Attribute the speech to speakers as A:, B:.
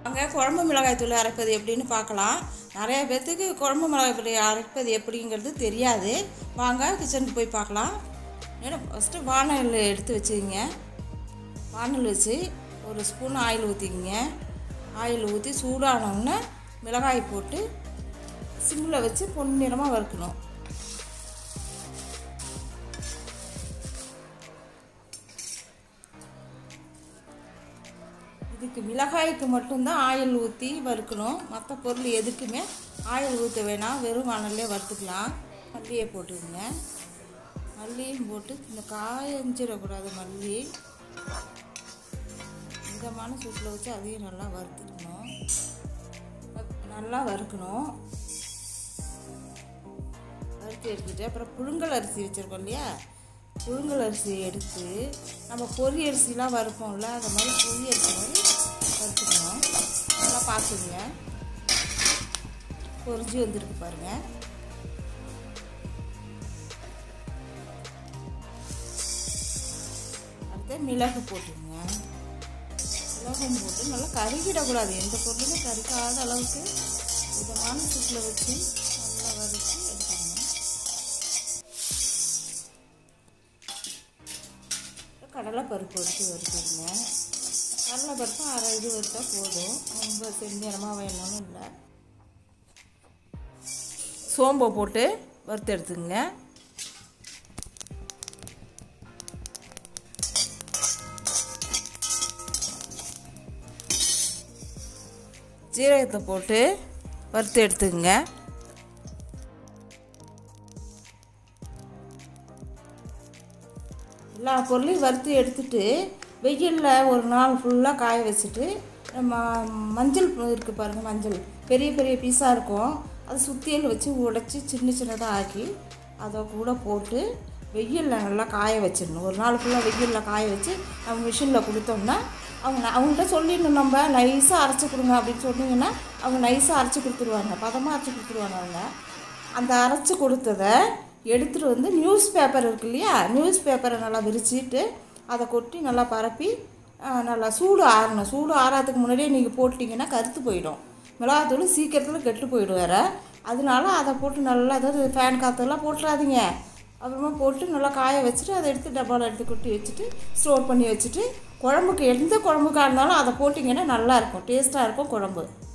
A: அங்கே குழம்பு மிளகாய் தூள் அரைப்பது எப்படின்னு பார்க்கலாம் நிறைய பேர்த்துக்கு குழம்பு மிளகாய் தூள் அரைப்பது எப்படிங்கிறது தெரியாது வாங்க கிச்சனுக்கு போய் பார்க்கலாம் ஏன்னா ஃபஸ்ட்டு வானல் எடுத்து வச்சுக்கிங்க வானல் வச்சு ஒரு ஸ்பூன் ஆயில் ஊற்றிக்கிங்க ஆயில் ஊற்றி சூடானோடனே மிளகாய் போட்டு சிம்மில் வச்சு பொன்னிறமாக வறுக்கணும் இதுக்கு மிளகாய்க்கு மட்டும்தான் ஆயில் ஊற்றி வறுக்கணும் மற்ற பொருள் எதுக்குமே ஆயில் ஊற்ற வேணாம் வெறும் வானல்லே வறுத்துக்கலாம் மல்லியை போட்டுக்கோங்க மல்லியும் போட்டு இந்த காயஞ்சிடக்கூடாது மல்லி மிதமான சூட்டில் வச்சு அதையும் நல்லா வறுத்துக்கணும் நல்லா வறுக்கணும் வறுத்து எடுத்துட்டு அப்புறம் புழுங்கல் அரிசி வச்சுருக்கோம் இல்லையா புழுங்கல் அரிசி எடுத்து நம்ம பொரி அரிசிலாம் வறுப்போம்ல அந்த மாதிரி பொரி அரிசி மாதிரி வறுத்துக்கணும் நல்லா பார்த்துங்க பொரிஞ்சு வந்துருக்கு பாருங்கள் அடுத்து மிளகு போட்டுருங்க மிளகும் போட்டு நல்லா கருகிடக்கூடாது எந்த பொருளுமே கருக்காத அளவுக்கு மிதமான சூட்டில் வச்சு நல்லா வறுத்து எடுத்துக்கணும் கடலை பருப்பு எடுத்து வறுத்துருங்க கடலை பருப்பு அரை இது வறுத்தா போதும் ரொம்ப செஞ்சனமாக வேணும்னு இல்லை சோம்பை போட்டு வறுத்து எடுத்துங்க ஜீரகத்தை போட்டு வறுத்து எடுத்துக்கங்க எல்லா பொருளையும் வறுத்து எடுத்துட்டு வெயிலில் ஒரு நாள் ஃபுல்லாக காய வச்சுட்டு நம்ம மஞ்சள் இருக்குது பாருங்கள் மஞ்சள் பெரிய பெரிய பீஸாக இருக்கும் அது சுத்தியல் வச்சு உடைச்சி சின்ன சின்னதாக ஆக்கி அதை கூட போட்டு வெயிலில் நல்லா காய வச்சிடணும் ஒரு நாள் ஃபுல்லாக வெயிலில் காய வச்சு நம்ம மிஷினில் கொடுத்தோம்னா அவங்க அவங்கள்ட்ட சொல்லிடணும் நம்ம நைஸாக அரைச்சி கொடுங்க அப்படின்னு சொன்னீங்கன்னா அவங்க நைஸாக அரைச்சி கொடுத்துருவாங்க பதமாக அரைச்சி கொடுத்துருவாங்க அவங்க அந்த அரைச்சி கொடுத்ததை எடுத்துகிட்டு வந்து நியூஸ் பேப்பர் இருக்கு இல்லையா நியூஸ் பேப்பரை நல்லா விரிச்சிட்டு அதை கொட்டி நல்லா பரப்பி நல்லா சூடு ஆறணும் சூடு ஆறாததுக்கு முன்னாடியே நீங்கள் போட்டிங்கன்னா கருத்து போயிடும் மிளகாத்தூள் சீக்கிரத்தில் கெட்டு போயிடும் வேறு அதனால அதை போட்டு நல்லா அதாவது ஃபேன் காற்றெல்லாம் போட்டுறாதீங்க அப்புறமா போட்டு நல்லா காய வச்சுட்டு அதை எடுத்து டப்பாவில் எடுத்து கொட்டி வச்சுட்டு ஸ்டோர் பண்ணி வச்சுட்டு குழம்புக்கு எந்த குழம்புக்காக இருந்தாலும் அதை போட்டிங்கன்னா நல்லாயிருக்கும் டேஸ்ட்டாக இருக்கும் குழம்பு